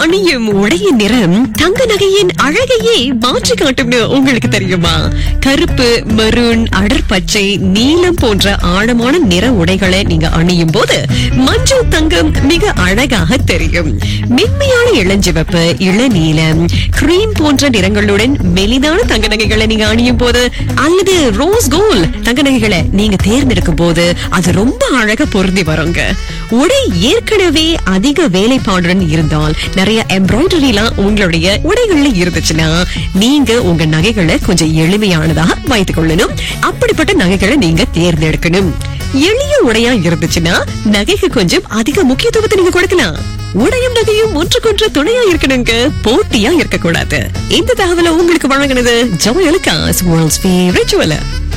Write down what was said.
அணியும் உடையின் நிறம் தங்க நகையின் அழகையே மாற்றி காட்டும்னு உங்களுக்கு தெரியுமா கருப்பு மெரூன் அடர்பச்சை நீலம் போன்ற ஆழமான நிற உடைகளை நீங்க அணியும் போது மஞ்சள் தங்கம் மிக அழகாக தெரியும் மென்மையான இளஞ்சிவப்பு இளநீலம் கிரீம் போன்ற நிறங்களுடன் மெலிதான தங்க நகைகளை நீங்க அணியும் போது அல்லது ரோஸ் கோல்ட் தங்க நகைகளை நீங்க தேர்ந்தெடுக்கும் போது அது ரொம்ப அழகா பொருந்தி வருங்க உடை ஏற்கனவே அதிக வேலைப்பாடுடன் இருந்தால் நிறைய எம்ப்ராய்டரி எல்லாம் உங்களுடைய உடைகள்ல இருந்துச்சுன்னா நீங்க உங்க நகைகளை கொஞ்சம் எளிமையானதாக வைத்துக் கொள்ளணும் அப்படிப்பட்ட நகைகளை நீங்க தேர்ந்தெடுக்கணும் எளிய உடையா இருந்துச்சுன்னா நகைக்கு கொஞ்சம் அதிக முக்கியத்துவத்தை நீங்க கொடுக்கலாம் உடையும் நகையும் ஒன்றுக்கொன்று துணையா இருக்கணுங்க போட்டியா இருக்கக்கூடாது இந்த தகவலை உங்களுக்கு வழங்கினது ஜோயலுக்காஸ் வேர்ல்ட்ஸ் ஃபேவரட் ஜுவலர்